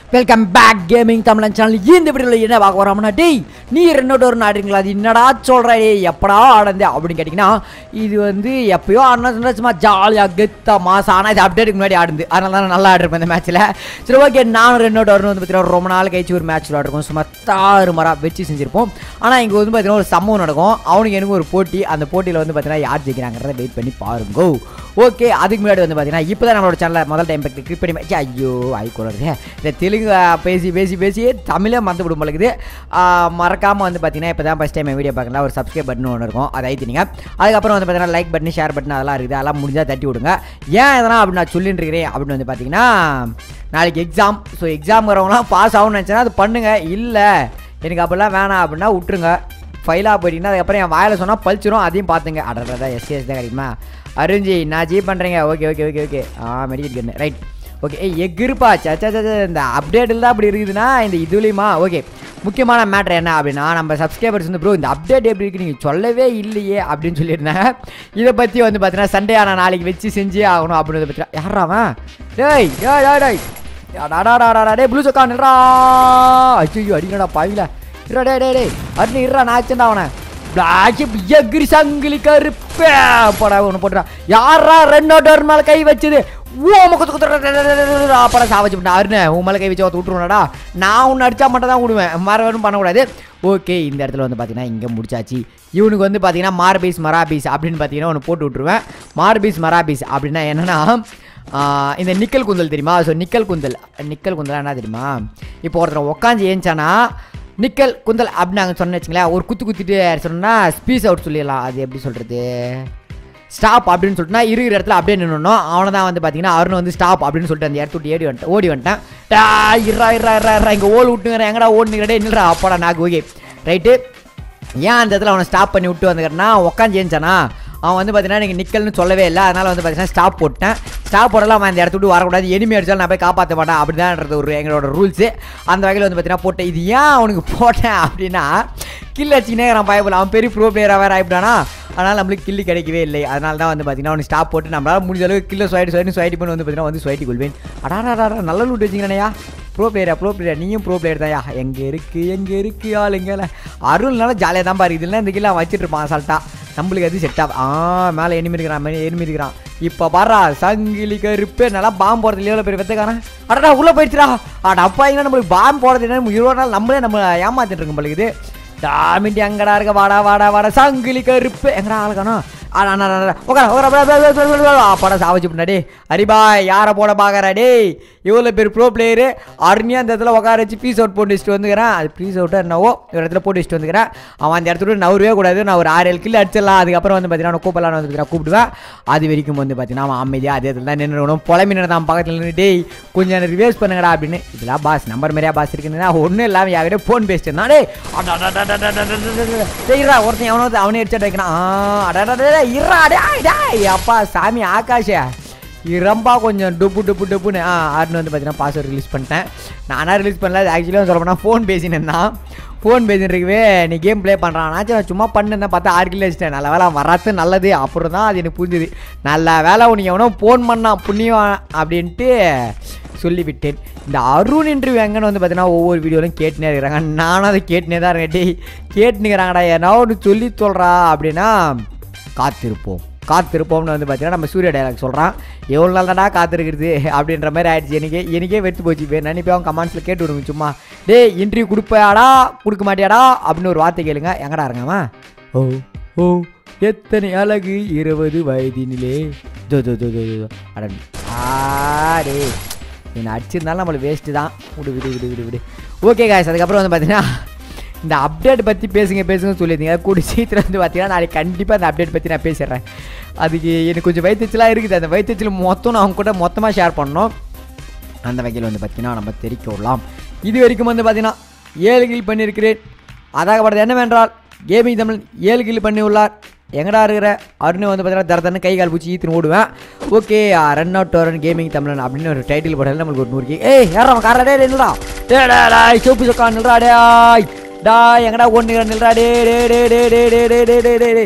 Welcome back gaming Tamizhan channel இந்த வீடியோவில் என்ன பார்க்க வரோம்னா டேய் நீ ரெண்டோட ஒரு ஆடுறீங்களா அது என்னடா சொல்கிற டேய் எப்படா ஆடந்து அப்படின்னு கேட்டிங்கன்னா இது வந்து எப்பயோ ஆடினா சும்மா ஜாலியாக கெத்தா மாசம் ஆனால் இது அப்டேட்டுக்கு முன்னாடி ஆடுது அதனால தான் நான் நல்லா ஆடிருப்பேன் இந்த மேட்ச்சில் சரி ஓகே நானும் ரெண்டோட வரணும் வந்து பார்த்தீங்கன்னா ரொம்ப நாள் கழிச்சு ஒரு மேட்ச் விளாடுறோம் சும்மா தாறு மரம் வச்சு செஞ்சுருப்போம் ஆனால் இங்கே வந்து பார்த்தீங்கன்னா ஒரு சம்பவம் நடக்கும் அவனுக்கு எனக்கு ஒரு போட்டி அந்த போட்டியில் வந்து பார்த்தீங்கன்னா யார் ஜெயிக்கிறாங்கிறத வெயிட் பண்ணி பாருங்க ஓகே அதுக்கு முன்னாடி வந்து பார்த்தீங்கன்னா இப்போ தான் நம்மளோட சேனலில் முதல் டைம் கிளிக் பண்ணி ச்சே, ஐயோ ஆயிக்கூடாது இந்த தெலுங்கு ஆ, பேசி பேசி பேசி தமிழே மறந்து விடும் பழகுது மறக்காமல் வந்து பார்த்தீங்கன்னா இப்போ தான் ஃபஸ்ட் டைம் வீடியோ பார்க்கலாம் ஒரு சப்ஸ்கிரைப் பட்டன் ஒன்று இருக்கும் அதை ஐத்தினீங்க அதுக்கப்புறம் வந்து பார்த்தீங்கன்னா லைக் பட்டன் ஷேர் பட்டன் அதெல்லாம் இருக்குது அதெல்லாம் முடிஞ்சால் தட்டி விடுங்க ஏன் இதெல்லாம் அப்படி நான் சொல்லிட்டு இருக்கிறேன் அப்படின்னு வந்து பார்த்தீங்கன்னா நாளைக்கு எக்ஸாம் ஸோ எக்ஸாம் வரவங்களாம் பாஸ் ஆகும்னு நினச்சேன்னா அது பண்ணுங்கள் இல்லை எனக்கு அப்படிலாம் வேணாம் அப்படின்னா விட்டுருங்க ஃபைலாக போயிட்டீங்கன்னா அதுக்கப்புறம் என் வாயில் சொன்னால் பழிச்சிரும் அதையும் பார்த்துங்க அடடா எஸ்எஸ் தான் கிடைக்குமா அருஞ்சி நான் ஜி பண்ணுறேங்க ஓகே ஓகே ஓகே ஓகே ஆ மெடிக்கல் கன்னு ரைட் ஓகே ஏய் எக் இருப்பா சச்சா சச்சா இந்த அப்டேட்டில் தான் அப்படி இருக்குதுன்னா இந்த இதுலேயுமா ஓகே முக்கியமான மேட்ரு என்ன அப்படின்னா நம்ம சப்ஸ்கிரைபர்ஸ் வந்து ப்ரோ இந்த அப்டேட் எப்படி இருக்கு நீங்கள் சொல்லவே இல்லையே அப்படின்னு சொல்லியிருந்தாங்க இதை பற்றி வந்து பார்த்தீங்கன்னா சண்டே ஆனால் நாளைக்கு வச்சு செஞ்சே ஆகணும் அப்படின்னு பற்றி யாராவன் டேய் டேய் டேய் டேய் டாடாடாடா டே ப்ளூ சொக்கா நில்றா ஐயோ அடிக்கடா பாவில இருடா டே டே டே அருண் இருடா நான் ஆச்சுடா அவனை பிளாக் எகிரி சங்கிலி கருப்பே போடா ஒன்று போட்டுறான் யாரா ரெண்டோட மேலே கை வச்சது ஓ முகத்து குத்துற அப்புறம் சாவச்சு பண்ண அருண் உன் மேலே கை வச்சு ஒருத்த விட்டுருவாடா நான் ஒன்று அடிச்சா மட்டும் தான் விடுவேன் மர ஒன்றும் பண்ணக்கூடாது ஓகே இந்த இடத்துல வந்து பார்த்தீங்கன்னா இங்கே முடிச்சாச்சு இவனுக்கு வந்து பார்த்தீங்கன்னா மார்பீஸ் மராபீஸ் அப்படின்னு பார்த்தீங்கன்னா ஒன்று போட்டு விட்ருவேன் மார்பீஸ் மராபீஸ் அப்படின்னா என்னன்னா ஆஹ் இந்த நிக்கல் குந்தல் தெரியுமா ஸோ நிக்கல் குந்தல் நிக்கல் குந்தல் என்ன தெரியுமா இப்போ ஒருத்தர் உட்காந்து ஏஞ்சானா நிக்கல் குந்தல் அப்படின்னு நாங்கள் சொன்ன வச்சுங்களேன் ஒரு குத்து குத்திட்டு சொன்னால் ஸ்பீஸ் அவுட் சொல்லிடலாம் அது எப்படி சொல்கிறது ஸ்டாப் அப்படின்னு சொல்லிட்டுனா இருக்கிற இடத்துல அப்படியே நின்னுடணும் அவனை தான் வந்து பார்த்தீங்கன்னா அருண் வந்து ஸ்டாப் அப்படின்னு சொல்லிட்டு அந்த இடத்த விட்டு ஏடி வந்துட்டேன் ஓடி வந்துட்டேன் டா இருறா இருறா இருறா இருறா இங்கே ஓல் விட்டுங்கிறேன் எங்கடா ஓடுனுங்கிறடே நில்றா அப்பாடா நாக்கு ஓகே ரைட்டு ஏன் அந்த இடத்துல அவனை ஸ்டாப் பண்ணி விட்டு வந்துக்கிறேன்னா உட்காந்து ஏஞ்சானா அவன் வந்து பார்த்தீங்கன்னா எனக்கு நிக்கல்னு சொல்லவே இல்லை அதனால் வந்து பார்த்தீங்கன்னா ஸ்டாப் போட்டேன் ஸ்டாப் போடலாம் அவன் அந்த இடத்த விட்டு வரக்கூடாது எனிமி அடிச்சாலும் நான் போய் காப்பாற்ற மாட்டேன் அப்படிதான்றது ஒரு எங்களோட ரூல்ஸு அந்த வகையில் வந்து பார்த்தீங்கன்னா போட்டேன் இது ஏன் அவனுக்கு போட்டேன் அப்படின்னா கில் அடிச்சுக்கினே நான் பயப்படல அவன் பெரிய ப்ரோ பிளேயராக வேறு ஆகிட்டானா அதனால் நம்மளுக்கு கில்லி கிடைக்கவே இல்லை அதனால தான் வந்து பார்த்தீங்கன்னா அவனுக்கு ஸ்டாப் போட்டு நம்மளால் முடிஞ்ச அளவுக்கு கில்ல ஸ்வைட்டி ஸ்வைட்டி ஸ்வைட்டி பண்ணி வந்து பார்த்தீங்கன்னா வந்து ஸ்வைட்டி கொள்வேன் அடாடா நல்ல லூட் வச்சுக்கிறேனையா ப்ரோ பிளேயரா ப்ரோ பிளேயர் நீயும் ப்ரோ பிளேயர் தான்யா எங்கே இருக்கு எங்கே இருக்கு ஆள் எங்கே அருள்னால ஜாலியாக தான் பாரு இதெல்லாம் இந்த கில்ல வச்சுட்டு இருப்பான் அசால்ட்டா நம்மளுக்கு அது செட் ஆகும் ஆ மேலே எனிமி இருக்கிறான் மேலே எனிமி இருக்கிறான் இப்போ பாரா சங்கிலி கருப்பு நல்லா பாம்பு போடுறது எவ்வளோ பேர் வெத்தக்காரன் அடடா உள்ளே போயிடுச்சுடா அட அப்பா எங்க நம்மளுக்கு பாம்பு போடுறது என்ன இருபது நாள் நம்மளே நம்ம ஏமாத்திட்டு இருக்கோம் பழகுது டாமிட்டி எங்கடா இருக்க வாடா வாடா வாடா சங்கிலி கருப்பு எங்கடா ஆளுக்கானோ அப்பாடா சாவச்சு பின்னாடி அரிபாய் யாரை போட பார்க்கறா டேய் இவ்வளோ பேர் ப்ரோ பிளேயரு அருமையாக அந்த இடத்துல உட்கார வச்சு பீஸ் அவுட் போட்டு வச்சுட்டு வந்துக்கிறேன் அது பீஸ் அவுட்டாக என்னவோ ஒரு இடத்துல போட்டு வச்சுட்டு வந்துக்கிறேன் அவன் அந்த இடத்துல விட்டு நவரவே கூடாது நான் ஒரு ஆறு ஏழு கிலோ அடிச்சிடலாம் அதுக்கப்புறம் வந்து பார்த்தீங்கன்னா அவனை கூப்பிடலாம் வந்து பார்த்தீங்கன்னா கூப்பிடுவேன் அது வரைக்கும் வந்து பார்த்தீங்கன்னா அவன் அமைதியாக அதே இடத்துல தான் நின்றுணும் புலமினர் தான் பக்கத்தில் நின்று டேய் கொஞ்சம் ரிவேஸ் பண்ணுங்கடா அப்படின்னு இதெல்லாம் பாஸ் நம்பர் மாதிரியா பாஸ் இருக்குதுன்னா ஒன்றும் இல்லாமல் யார்கிட்ட ஃபோன் பேசிட்டு இருந்தான் டேய் செய்கிறா ஒருத்தன் எவனோ அவனே அடிச்சா வைக்கிறான் ஆ அடடா இருறா டேய் டேய் அப்பா சாமி ஆகாஷே இரம்பா கொஞ்சம் டுப்பு டுப்பு டுப்புன்னு ஆ ஆறுனு வந்து பார்த்தீங்கன்னா பாஸ்வேர்ட் ரிலீஸ் பண்ணிட்டேன் நானாக ரிலீஸ் பண்ணல அது ஆக்சுவலாக சொல்ல போனால் ஃபோன் பேசினேன் தான் ஃபோன் பேசின்னு இருக்கவே நீ கேம் ப்ளே பண்ணுறான் ஆச்சு நான் சும்மா பண்ணுன்னு பார்த்தா ஆறு கிலோ வச்சிட்டேன் நல்ல வேலை வராது நல்லது அப்புறம் தான் அது எனக்கு புரிஞ்சுது நல்ல வேலை உனக்கு எவனோ ஃபோன் பண்ணான் புண்ணியம் அப்படின்ட்டு சொல்லிவிட்டேன் இந்த அருண் இன்டர்வியூ எங்கன்னு வந்து பார்த்தீங்கன்னா ஒவ்வொரு வீடியோலையும் கேட்டுனே இருக்கிறாங்க நானும் அதை கேட்டுனே தான் இருக்கேன் டேய் கேட்டுனுக்கிறாங்கடா ஏன்னா ஒன்று சொல்லி சொல்கிறா அப்படின்னா காத்திருப்போம் காத்திருப்போம்னு வந்து பார்த்தீங்கன்னா நம்ம சூர்யா டைலாக் சொல்கிறான் எவ்வளோ நாள் தானடா காத்திருக்கிறது அப்படின்ற மாதிரி ஆயிடுச்சு எனக்கு எனக்கே வெறுத்து போச்சு இப்போ நினைப்பே அவன் கமெண்ட்ஸில் கேட்டு விடுங்க சும்மா டேய் இன்டர்வியூ கொடுப்பாடா கொடுக்க மாட்டியாடா அப்படின்னு ஒரு வார்த்தை கேளுங்க எங்கடா இருங்கம்மா ஓ ஓ எத்தனை அழகு இருபது வயதினிலே ஜோ ஜோ ஜோ ஜோ ஜோ அட ஆடே என்னை அடிச்சிருந்தாலும் நம்மளுக்கு வேஸ்ட்டு தான் விடு விடு விடு விடு விடு ஓகே காய்ஸ் அதுக்கப்புறம் வந்து பார்த்தீங்கன்னா இந்த அப்டேட் பற்றி பேசுங்க பேசுங்க சொல்லியிருந்தீங்க கூடி சீக்கிரம் வந்து பார்த்தீங்கன்னா நாளைக்கு கண்டிப்பாக அந்த அப்டேட் பற்றி நான் பேசிடுறேன் அதுக்கு எனக்கு கொஞ்சம் வயிற்றுச்சலாக இருக்குது அந்த வயிற்றுச்சல் மொத்தம் நான் அவங்க கூட மொத்தமாக ஷேர் பண்ணோம் அந்த வகையில் வந்து பார்த்தீங்கன்னா நம்ம தெரிவிக்க விடலாம் இது வரைக்கும் வந்து பார்த்தீங்கன்னா ஏழு கில் பண்ணியிருக்கிறேன் அதாகப்பட்டது என்னவென்றால் கேமிங் தமிழ் ஏழு கில் பண்ணி உள்ளார் எங்கடா இருக்கிற அருண் வந்து பார்த்தீங்கன்னா தரத்தன்னு கை கால் பூச்சி ஈத்துன்னு ஓடுவேன் ஓகே ரன் அவுட் டோரன் கேமிங் தமிழன் அப்படின்னு ஒரு டைட்டில் போட்டாலும் நம்மளுக்கு ஒரு நூறு கே ஏய் யாரா காரா டே நில்றா டே டே டாய் சோப்பு சொக்கா நில்றா டேய் டாய் எங்கடா ஓடுனுங்கிற நில்றா டே டே டே டே டே டே டே டே டே டே டே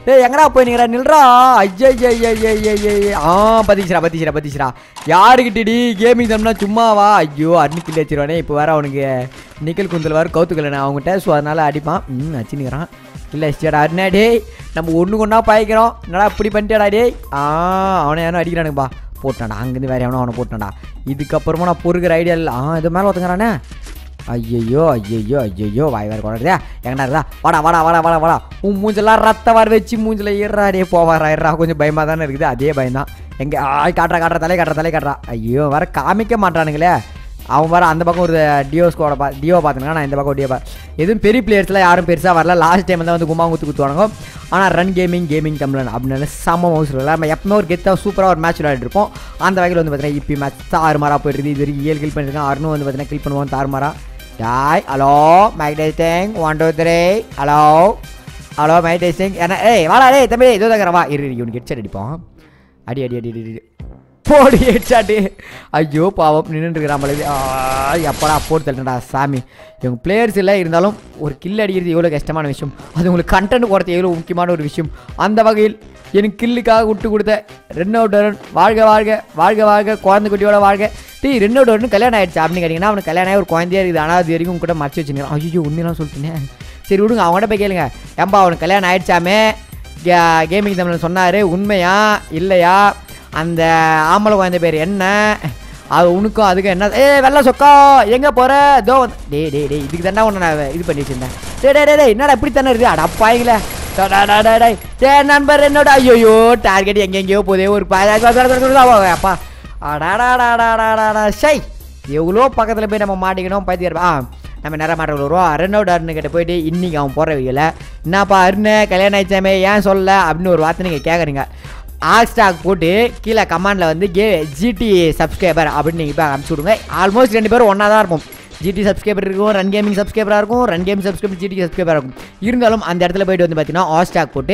டேய் எங்கடா போய் நிக்கிறா நில்றா ஐயா ஐயா ஐயா ஐயா ஐயா ஆ பத்திச்சுரா பத்திச்சுரா பத்திச்சுரா யாருக்கிட்டடி கேமிங் தம்னா சும்மாவா ஐயோ அன்னி கிள்ளி வச்சிருவானே இப்போ வேற அவனுக்கு நிக்கல் குந்தல் வேறு கவுத்துக்கலண்ணே அவங்ககிட்ட ஸோ அதனால அடிப்பான் ம் வச்சுன்னுக்கிறான் இல்லை ஸ்டேடா அண்ணா டேய் நம்ம ஒன்று ஒன்றா பாய்க்கிறோம் என்னடா இப்படி பண்ணிட்டேடா டேய் ஆ அவனை யாரும் அடிக்கிறானுங்கப்பா போட்டான்டா அங்கேருந்து வேற எவனோ அவனை போட்டான்டா இதுக்கப்புறமா நான் பொறுக்கிற ஐடியா இல்லை ஆ இது மேலே ஒருத்தங்கிறானே ஐயையோ ஐயையோ ஐயையோ வாய் வேறு குழந்தையா எங்கடா இருந்தா வாடா வாடா வாடா வாடா வாடா உன் மூஞ்செல்லாம் ரத்த வார் வச்சு மூஞ்சில் ஏறா டே போவாரா ஏறா கொஞ்சம் பயமாக தானே இருக்குது அதே பயம்தான் எங்கே ஆய் காட்டுறா காட்டுறா தலை காட்டுறா தலை காட்டுறா ஐயோ வர காமிக்க மாட்டானுங்களே அவன் வர அந்த பக்கம் ஒரு டியோ ஸ்கோட பா டியோ பார்த்துனா நான் இந்த பக்கம் டியோ பா எதுவும் பெரிய பிளேயர்ஸ்லாம் யாரும் பெருசாக வரல லாஸ்ட் டைம் தான் வந்து கும்மா குத்து குத்துவானுங்க ஆனால் ரன் கேமிங் கேமிங் தமிழன் அப்படின்னு செம்ம மவுஸ் இல்லை நம்ம எப்பவுமே ஒரு கெத்தாக சூப்பராக ஒரு மேட்ச் விளையாடிட்டு இருப்போம் அந்த வகையில் வந்து பார்த்தீங்கன்னா இப்பி மேட்ச் தாறுமாறா போயிடுது இது வரைக்கும் ஏழு கில் பண்ணியிருக்கேன் அருணும் வந்து பார்த்தீங்கன்னா கில் பண்ணுவோம் தாறுமாறா டாய் hello mic testing one two three hello hello mic testing ஏன்னா ஏய் வாடா டேய் தம்பி இதோ தங்கற வா இரு இரு, இவனுக்கு ஹெட்செட் அடிப்போம் அடி அடி அடி அடி அடி போடி ஹெட்ஷாட்டு ஐயோ பாவம் நின்றுட்டுருக்கிறான் மலை எப்படா போட்டு தள்ளுடா சாமி இவங்க பிளேயர்ஸ் இல்லை இருந்தாலும் ஒரு கில் அடிக்கிறது எவ்வளோ கஷ்டமான விஷயம் அது உங்களுக்கு கண்டென்ட் போகிறது எவ்வளோ முக்கியமான ஒரு விஷயம் அந்த வகையில் எனக்கு கில்லுக்காக விட்டு கொடுத்த ரெண்டோடரன் வாழ்க வாழ்க வாழ்க வாழ்க குழந்தை குட்டியோட வாழ்க டீ ரெண்டோடரன் கல்யாணம் ஆயிடுச்சு அப்படின்னு கேட்டிங்கன்னா அவனுக்கு கல்யாணம் ஆகி ஒரு குழந்தையா இருக்குது ஆனால் அது வரைக்கும் கூட மறைச்சு வச்சுருக்கான் ஐயோ உண்மையெல்லாம் சொல்லிட்டேன் சரி விடுங்க அவங்கள்ட்ட போய் கேளுங்க ஏம்பா அவனுக்கு கல்யாணம் ஆயிடுச்சாமே கேமிங் தமிழ் சொன்னார் உண்மையா இல்லையா அந்த ஆம்பளை குழந்தை பேர் என்ன அது உனக்கும் அதுக்கும் என்ன ஏ வெள்ளை சொக்கா எங்கே போகிற தோ வந்து டே டே டே இதுக்கு தாண்டா உன்னை நான் இது பண்ணி வச்சிருந்தேன் டே டே டே டே என்னடா இப்படி தானே இருக்குது அடப்பாயிங்களே டே நண்பர் என்னோட ஐயோ டார்கெட் எங்கெங்கேயோ போதே ஒரு பா- அப்பா அடாடாடாடாடாடா ஷை எவ்வளோ பக்கத்தில் போய் நம்ம மாட்டிக்கணும் பைத்தியம் ஆ நம்ம நிறைய மாட்டங்கள் வருவோம் ரெண்டோட அருண் கிட்ட போயிட்டு இன்னைக்கு அவன் போகிற வைக்கல என்னப்பா அருண் கல்யாணம் ஆயிடுச்சாமே ஏன் சொல்லல அப்படின்னு ஒரு வார்த்தை நீங்கள் கேட்குறீங்க ஆக்ஸ்டாக் போட்டு கீழே கமாண்டில் வந்து கே ஜிடி சப்ஸ்கிரைபர் அப்படின்னு நீங்கள் இப்போ அனுப்பிச்சி விடுங்க ஆல்மோஸ்ட் ரெண்டு பேரும் ஒன்றா தான் இருப்போம் ஜிடி சப்ஸ்கிரைபர் இருக்கும் ரன் கேமிங் சப்ஸ்கிரைபராக இருக்கும் ரன் கேமிங் சப்ஸ்கிரைபர் ஜிடி சப்ஸ்கிரைபராக இருக்கும் இருந்தாலும் அந்த இடத்துல போயிட்டு வந்து பார்த்தீங்கன்னா ஹாஸ்டாக் போட்டு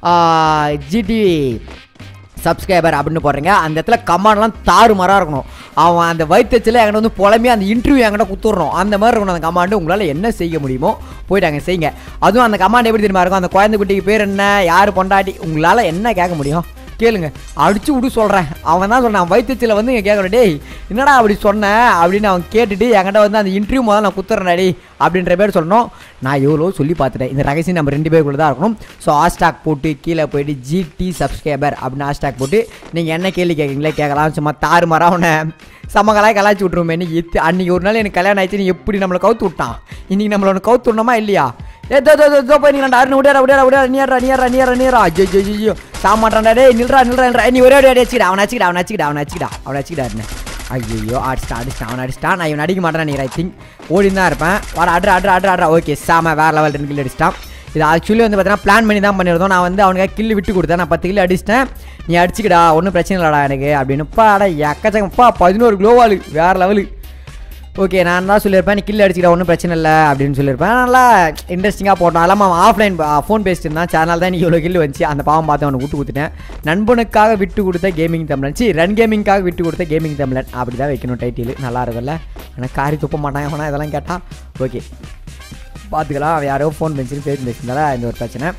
ஜிடி சப்ஸ்கிரைபர் அப்படின்னு போடுறீங்க அந்த இடத்துல கமாண்ட்லாம் தாறுமாறாக இருக்கணும் அவன் அந்த வயிற்றுச்சில் என்கிட்ட வந்து புலம்பி அந்த இன்டர்வியூ என்கிட்ட குத்துறணும் அந்த மாதிரி இருக்கணும் அந்த கமாண்டு உங்களால் என்ன செய்ய முடியுமோ போயிட்டு அங்கே செய்யுங்க அதுவும் அந்த கமாண்ட் எப்படி தெரியுமா இருக்கும் அந்த குழந்தை குட்டிக்கு பேர் என்ன யார் பொண்டாட்டி உங்களால் என்ன கேட்க முடியும் கேளுங்க அடிச்சு விடு சொல்கிறேன் அவன் தான் சொன்னான் வயிற்றுச்சில் வந்து இங்கே கேட்கணும் டேய் என்னடா அப்படி சொன்னேன் அப்படின்னு அவன் கேட்டுட்டு என்கிட்ட வந்து அந்த இன்டர்வியூ முதல்ல நான் குத்துறேன் டேய் அப்படின்ற பேர் சொல்லணும் நான் எவ்வளோ சொல்லி பார்த்துட்டேன் இந்த ரகசியம் நம்ம ரெண்டு பேருக்குள்ள தான் இருக்கணும் ஸோ ஹாஸ்டாக் போட்டு கீழே போயிட்டு ஜிடி சப்ஸ்கிரைபர் அப்படின்னு ஹாஸ்டாக் போட்டு நீங்கள் என்ன கேள்வி கேட்குறீங்களே கேட்கலாம் சும்மா தாறுமாறாக அவனை சமகலாய் கலாய்ச்சி விட்ருமே நீ எத்து அன்றைக்கி ஒரு நாள் எனக்கு கல்யாணம் ஆயிடுச்சு நீ எப்படி நம்மளை கவுத்து விட்டான் இன்றைக்கி நம்மளை ஒன்று கவுத்து விடணுமா இல்லையா ஏ தோ தோ தோ, தோ போய் நீ அருண் விடையாடா விடையாடா விடையாடா நீரா நீரா நீரா நீரா ஐயோ ஐயோ ஐயோ சாமாட்டான்டா டேய் நில்றா நில்றா நில்றா நீ ஒரே அடி அடிச்சுடா அவனை அடிச்சுடா அவனை அடிச்சுடா அவனை அடிச்சுடா அவனை அடிச்சுடா ஐயோ அடிச்சிட்டான் அடிச்சிட்டான் அவன் அடிச்சிட்டான் நான் இவன் அடிக்க மாட்டேன் நினைக்கிறேன் ஐ திங்க் ஓடி தான் இருப்பேன் வாடா அட்ரா அட்ரா அட்ரா அட்ரா ஓகே சாம வேறு லெவல் ரெண்டு கில் அடிச்சிட்டான் இது ஆக்சுவலி வந்து பார்த்தீங்கன்னா பிளான் பண்ணி தான் பண்ணியிருந்தோம் நான் வந்து அவனுக்கு கில்லு விட்டு கொடுத்தேன் நான் பத்து கிலோ அடிச்சிட்டேன் நீ அடிச்சுக்கடா ஒன்றும் பிரச்சனை இல்லைடா எனக்கு அப்படின்னு பாடா எக்கச்சக்கப்பா பதினோரு குளோவாலு வேறு லெவலு ஓகே நான் தான் சொல்லியிருப்பேன் நீ கில் அடிச்சுக்கிட ஒன்றும் பிரச்சனை இல்லை அப்படின்னு சொல்லியிருப்பேன் நல்லா இன்ட்ரெஸ்டிங்காக போட்டோம் அதெல்லாம் அவன் ஆஃப்லைன் ஃபோன் பேசிட்டு இருந்தான் சேனல் தான் நீ இவ்வளோ கில் வந்துச்சு அந்த பாவம் பார்த்து அவனுக்கு விட்டு கொடுத்துட்டேன் நண்பனுக்காக விட்டு கொடுத்த கேமிங் தமிழன் சி ரன் கேமிங்காக விட்டு கொடுத்த கேமிங் தமிழன் அப்படி தான் வைக்கணும் டைட்டில் நல்லா இருக்கும்ல ஆனால் காரி துப்ப மாட்டான் அவனா இதெல்லாம் கேட்டால் ஓகே பார்த்துக்கலாம் அவன் யாரோ ஃபோன் பேசிட்டு பேசி பேசியிருந்தால இந்த ஒரு பிரச்சனை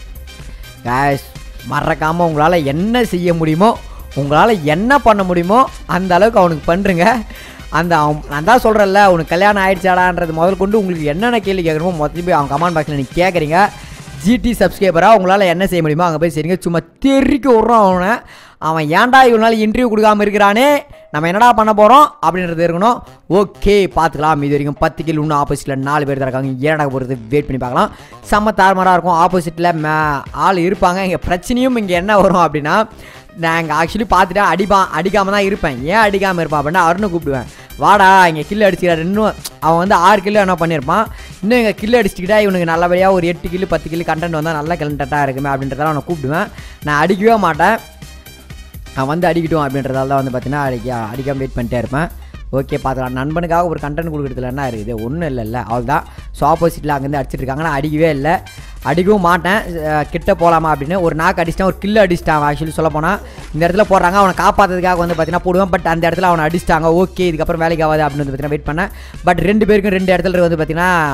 கேஷ் மறக்காமல் உங்களால் என்ன செய்ய முடியுமோ உங்களால் என்ன பண்ண முடியுமோ அந்த அளவுக்கு அவனுக்கு பண்ணுறங்க அந்த அவன் நான் தான் சொல்கிறேன்ல உனக்கு கல்யாணம் ஆயிடுச்சாடான்றது முதல் கொண்டு உங்களுக்கு என்னென்ன கேள்வி கேட்கணுமோ மொத்தம் போய் அவன் கமெண்ட் பாக்ஸில் நீங்கள் கேட்குறீங்க ஜிடி சப்ஸ்கிரைபராக உங்களால் என்ன செய்ய முடியுமோ அங்கே போய் சரிங்க சும்மா தெறிக்க விட்றான் அவனை அவன் ஏன்டா இவ்வளோ நாள் இன்டர்வியூ கொடுக்காம இருக்கிறானே நம்ம என்னடா பண்ண போகிறோம் அப்படின்றது இருக்கணும் ஓகே பார்த்துக்கலாம் இது வரைக்கும் பத்து கிலோ இன்னும் ஆப்போசிட்டில் நாலு பேர் தான் இருக்காங்க ஏனடா போகிறது வெயிட் பண்ணி பார்க்கலாம் செம்ம தாறுமாறாக இருக்கும் ஆப்போசிட்டில் மே ஆள் இருப்பாங்க இங்கே பிரச்சனையும் இங்கே என்ன வரும் அப்படின்னா நான் இங்கே ஆக்சுவலி பார்த்துட்டு அடிப்பான் அடிக்காமல் தான் இருப்பேன் ஏன் அடிக்காமல் இருப்பான் அப்படின்னா அருணை கூப்பிடுவேன் வாடா இங்கே கில்லு அடிச்சுக்கிறாரு இன்னும் அவன் வந்து ஆறு கிலோ என்ன பண்ணியிருப்பான் இன்னும் இங்கே கில்லு அடிச்சுக்கிட்டா இவனுக்கு நல்லபடியாக ஒரு எட்டு கிலோ பத்து கிலோ கண்டென்ட் வந்தால் நல்லா கண்டென்ட்டாக இருக்குமே அப்படின்றதால அவனை கூப்பிடுவேன் நான் அடிக்கவே மாட்டேன் அவன் வந்து அடிக்கட்டும் அப்படின்றதால தான் வந்து பார்த்தீங்கன்னா அடிக்க அடிக்காம வெயிட் பண்ணிட்டே இருப்பேன் ஓகே பார்த்துக்கலாம் நண்பனுக்காக ஒரு கண்டென்ட் கொடுக்குறதுல என்ன இருக்குது ஒன்றும் இல்லைல்ல அவள் தான் ஸோ ஆப்போசிட்டில் அங்கேருந்து அடிச்சிட்டு இருக்காங்க நான் அடிக்கவே இல்லை அடிக்கவும் மாட்டேன் அஹ் கிட்ட போகலாமா அப்படின்னு ஒரு நாக்கு அடிச்சிட்டேன் ஒரு கில்லு அடிச்சிட்டான் ஆக்சுவலி சொல்ல போனால் இந்த இடத்துல போடுறாங்க அவனை காப்பாற்றுறதுக்காக வந்து பார்த்தீங்கன்னா போடுவேன் பட் அந்த இடத்துல அவனை அடிச்சிட்டாங்க ஓகே இதுக்கப்புறம் வேலைக்கு ஆகாது அப்படின்னு வந்து பார்த்தீங்கன்னா வெயிட் பண்ணேன் பட் ரெண்டு பேருக்கும் ரெண்டு இடத்துல வந்து பார்த்தீங்கன்னா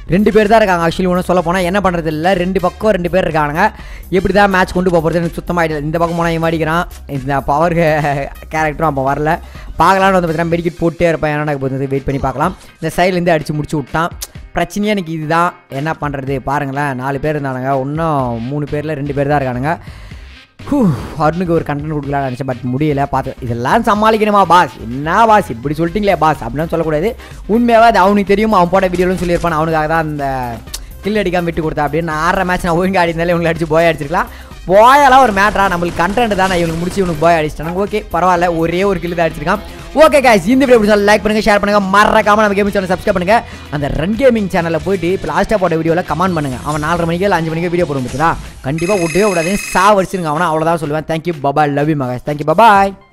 ரெண்டு பேர் தான் இருக்காங்க ஆக்சுவலி ஒன்றும் சொல்ல போனால் என்ன பண்ணுறது இல்லை ரெண்டு பக்கம் ரெண்டு பேர் இருக்கானுங்க எப்படி தான் மேட்ச் கொண்டு போக போகிறது எனக்கு சுத்தமாக idea இல்ல. இந்த பக்கம் போனால் இவன் அடிக்கிறான் இந்த பவர் கேரக்டரும் அப்போ வரல பார்க்கலான்னு வந்து பார்த்தீங்கன்னா மெடிக்கெட் போட்டே இருப்பேன் என்ன போகுது வெயிட் பண்ணி பார்க்கலாம் இந்த சைட்லேருந்து அடித்து முடிச்சு விட்டான் பிரச்சனையே எனக்கு இதுதான் என்ன பண்ணுறது பாருங்களேன் நாலு பேர் இருந்தானுங்க இன்னும் மூணு பேரில் ரெண்டு பேர் தான் இருக்கானுங்க ஹூ அருணுக்கு ஒரு கண்டென்ட் கொடுக்கலாம்னு நினச்சேன் பட் முடியல பார்த்து இதெல்லாம் சமாளிக்கணுமா பாஸ் என்ன பாஸ் இப்படி சொல்லிட்டீங்களே பாஸ் அப்படின்னு சொல்லக்கூடாது உண்மையாகவே அது அவனுக்கு தெரியும் அவன் போட்ட வீடியோலும் சொல்லியிருப்பான் அவனுக்காக தான் அந்த கில் அடிக்காம விட்டு கொடுத்தா அப்படின்னு நான் ஆறரை மேட்ச் நான் ஒழுங்காக அடிந்தாலே இவங்களை அடிச்சு போய் அடிச்சிருக்கலாம் போயெல்லாம் ஒரு மேட்ரா நம்மளுக்கு கண்டென்ட் தானே இவனுக்கு முடிச்சு இவனுக்கு போய் அடிச்சிட்டாங்க ஓகே பரவாயில்ல ஒரே ஒரு கில்லு தான் அடிச்சிருக்கான் ஓகே guys இந்த வீடியோ பிடிச்சா லைக் பண்ணுங்க ஷேர் பண்ணுங்க மறக்காம நம்ம கேமிங் சேனல் சப்ஸ்கிரைப் பண்ணுங்க அந்த ரன் கேமிங் சேனலில் போயிட்டு இப்போ லாஸ்ட்டாக போட்ட வீடியோவில் கமெண்ட் பண்ணுங்க அவன் நாலரை மணிக்கு இல்லை அஞ்சு மணிக்கு வீடியோ போடும் பார்த்தா கண்டிப்பாக விட்டவே விடாதே சா வச்சிருங்க அவனை அவ்வளோதான் சொல்லுவேன் தேங்க்யூ பபாய் லவ் யூ மகாஸ் தேங்க்யூ பபாய்